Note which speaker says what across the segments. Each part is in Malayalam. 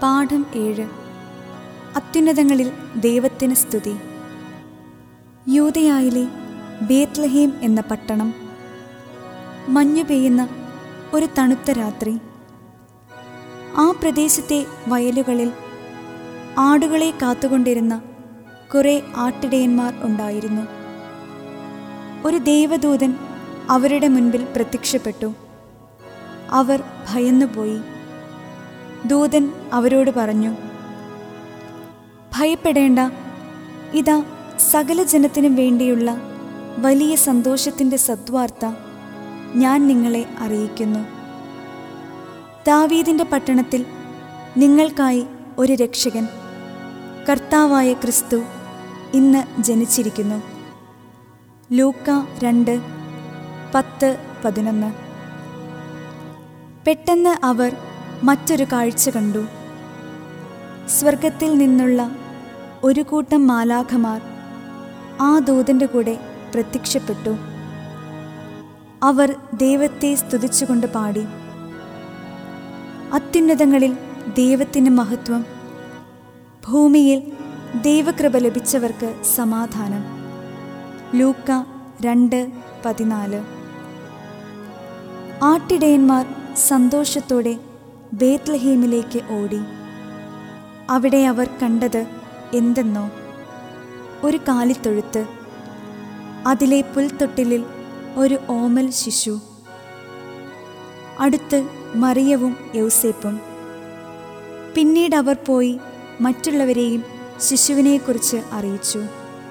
Speaker 1: പാഠം ഏഴ് അത്യുന്നതങ്ങളിൽ ദൈവത്തിന് സ്തുതി യൂതയായിലെ ബേത്ലഹേം എന്ന പട്ടണം മഞ്ഞു പെയ്യുന്ന ഒരു തണുത്ത രാത്രി ആ പ്രദേശത്തെ വയലുകളിൽ ആടുകളെ കാത്തുകൊണ്ടിരുന്ന കുറേ ആട്ടിടയന്മാർ ഉണ്ടായിരുന്നു ഒരു ദൈവദൂതൻ അവരുടെ മുൻപിൽ പ്രത്യക്ഷപ്പെട്ടു അവർ ഭയന്നുപോയി ദൂതൻ അവരോട് പറഞ്ഞു ഭയപ്പെടേണ്ട ഇതാ സകല ജനത്തിനും വേണ്ടിയുള്ള വലിയ സന്തോഷത്തിൻ്റെ സദ്വാർത്ത ഞാൻ നിങ്ങളെ അറിയിക്കുന്നു ദാവീദിൻ്റെ പട്ടണത്തിൽ നിങ്ങൾക്കായി ഒരു രക്ഷകൻ കർത്താവായ ക്രിസ്തു ഇന്ന് ജനിച്ചിരിക്കുന്നു ലൂക്ക രണ്ട് പത്ത് പതിനൊന്ന് പെട്ടെന്ന് അവർ മറ്റൊരു കാഴ്ച കണ്ടു സ്വർഗത്തിൽ നിന്നുള്ള ഒരു കൂട്ടം മാലാഖമാർ ആ ദൂതൻ്റെ കൂടെ പ്രത്യക്ഷപ്പെട്ടു അവർ ദൈവത്തെ സ്തുതിച്ചുകൊണ്ട് പാടി അത്യുന്നതങ്ങളിൽ ദൈവത്തിന് മഹത്വം ഭൂമിയിൽ ദൈവകൃപ ലഭിച്ചവർക്ക് സമാധാനം ലൂക്ക രണ്ട് പതിനാല് ആട്ടിടയന്മാർ സന്തോഷത്തോടെ ബേത്ലഹീമിലേക്ക് ഓടി അവിടെ അവർ കണ്ടത് എന്തെന്നോ ഒരു കാലിത്തൊഴുത്ത് അതിലെ പുൽത്തൊട്ടിലിൽ ഒരു ഓമൽ ശിശു അടുത്ത് മറിയവും യൗസേപ്പും പിന്നീട് അവർ പോയി മറ്റുള്ളവരെയും ശിശുവിനെക്കുറിച്ച് അറിയിച്ചു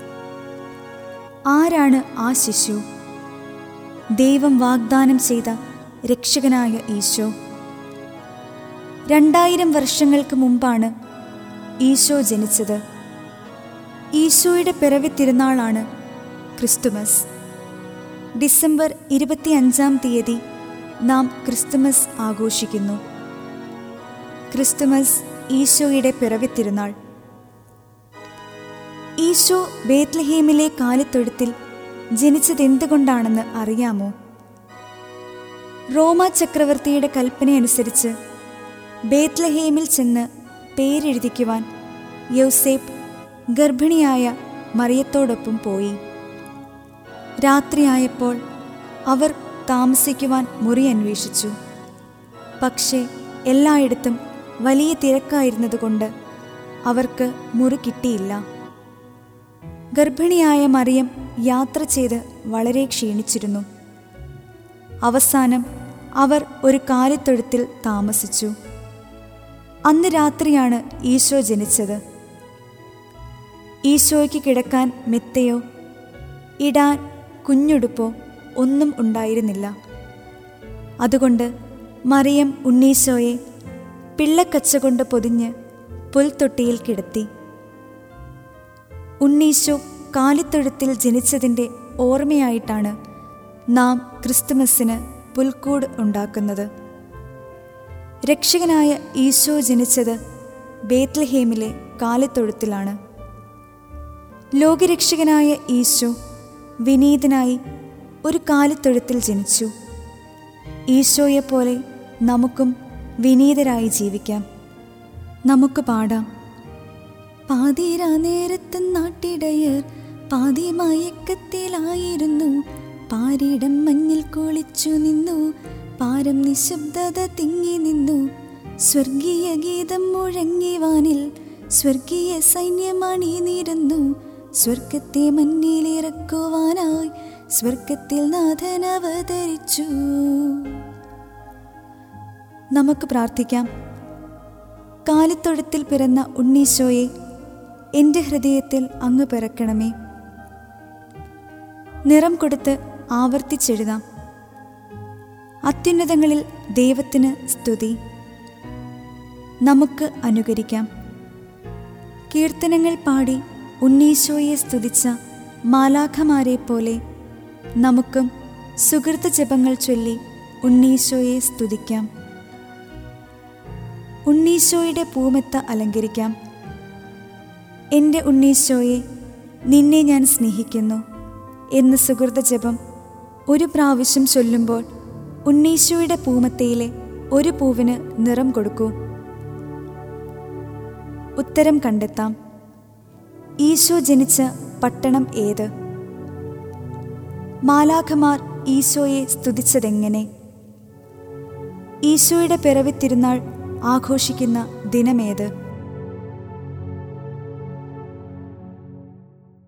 Speaker 1: ആരാണ് ആ ശിശു ദൈവം വാഗ്ദാനം ചെയ്ത രക്ഷകനായ ഈശോ രണ്ടായിരം വർഷങ്ങൾക്ക് മുമ്പാണ് ഈശോ ജനിച്ചത് ഈശോയുടെ പിറവി തിരുനാളാണ് ക്രിസ്തുമസ് ഡിസംബർ ഇരുപത്തിയഞ്ചാം തീയതി നാം ക്രിസ്തുമസ് ആഘോഷിക്കുന്നു ക്രിസ്തുമസ് ഈശോയുടെ പിറവി തിരുനാൾ ഈശോ ബേത്ലഹേമിലെ കാലിത്തൊഴുത്തിൽ ജനിച്ചതെന്തുകൊണ്ടാണെന്ന് അറിയാമോ റോമ ചക്രവർത്തിയുടെ കൽപ്പനയനുസരിച്ച് ബേത്ലഹേമിൽ ചെന്ന് പേരെഴുതിക്കുവാൻ യൗസേപ്പ് ഗർഭിണിയായ മറിയത്തോടൊപ്പം പോയി രാത്രിയായപ്പോൾ അവർ താമസിക്കുവാൻ മുറി അന്വേഷിച്ചു പക്ഷേ എല്ലായിടത്തും വലിയ തിരക്കായിരുന്നതുകൊണ്ട് അവർക്ക് മുറി കിട്ടിയില്ല ഗർഭിണിയായ മറിയം യാത്ര ചെയ്ത് വളരെ ക്ഷീണിച്ചിരുന്നു അവസാനം അവർ ഒരു കാലിത്തൊഴുത്തിൽ താമസിച്ചു അന്ന് രാത്രിയാണ് ഈശോ ജനിച്ചത് ഈശോയ്ക്ക് കിടക്കാൻ മെത്തയോ ഇടാൻ കുഞ്ഞുടുപ്പോ ഒന്നും ഉണ്ടായിരുന്നില്ല അതുകൊണ്ട് മറിയം ഉണ്ണീശോയെ പിള്ളക്കച്ച കൊണ്ട് പൊതിഞ്ഞ് പുൽത്തൊട്ടിയിൽ കിടത്തി ഉണ്ണീശോ കാലിത്തൊഴുത്തിൽ ജനിച്ചതിൻ്റെ ഓർമ്മയായിട്ടാണ് നാം ക്രിസ്തുമസിന് പുൽക്കൂട് ഉണ്ടാക്കുന്നത് രക്ഷകനായ ഈശോ ജനിച്ചത് ബേത്ലഹേമിലെ കാലിത്തൊഴുത്തിലാണ് ലോകരക്ഷകനായ ഈശോ വിനീതനായി ഒരു കാലിത്തൊഴുത്തിൽ ജനിച്ചു ഈശോയെപ്പോലെ നമുക്കും വിനീതരായി ജീവിക്കാം നമുക്ക് പാടാം പാതിരാ നേരത്ത് നാട്ടിടയർ പാതി മയക്കത്തിലായിരുന്നു പാരിടം മഞ്ഞിൽ കുളിച്ചു നിന്നു പാരം നിശബ്ദത തിങ്ങി നിന്നു സ്വർഗീയ ഗീതം മുഴങ്ങി വാനിൽ സ്വർഗീയ സൈന്യമണിനിരുന്നു സ്വർഗത്തെ മഞ്ഞിലിറക്കുവാനായി സ്വർഗത്തിൽ നാഥൻ അവതരിച്ചു നമുക്ക് പ്രാർത്ഥിക്കാം കാലിത്തൊഴുത്തിൽ പിറന്ന ഉണ്ണീശോയെ എൻ്റെ ഹൃദയത്തിൽ അങ്ങ് പിറക്കണമേ നിറം കൊടുത്ത് ആവർത്തിച്ചെഴുതാം അത്യുന്നതങ്ങളിൽ ദൈവത്തിന് സ്തുതി നമുക്ക് അനുകരിക്കാം കീർത്തനങ്ങൾ പാടി ഉണ്ണീശോയെ സ്തുതിച്ച മാലാഖമാരെ പോലെ നമുക്കും സുഹൃത്ത് ജപങ്ങൾ ചൊല്ലി ഉണ്ണീശോയെ സ്തുതിക്കാം ഉണ്ണീശോയുടെ പൂമെത്ത അലങ്കരിക്കാം എൻ്റെ ഉണ്ണീശോയെ നിന്നെ ഞാൻ സ്നേഹിക്കുന്നു എന്ന് സുഹൃത ജപം ഒരു പ്രാവശ്യം ചൊല്ലുമ്പോൾ ഉണ്ണീശോയുടെ പൂമത്തയിലെ ഒരു പൂവിന് നിറം കൊടുക്കൂ ഉത്തരം കണ്ടെത്താം ഈശോ ജനിച്ച പട്ടണം ഏത് മാലാഖമാർ ഈശോയെ സ്തുതിച്ചതെങ്ങനെ ഈശോയുടെ പിറവി തിരുനാൾ ആഘോഷിക്കുന്ന ദിനമേത്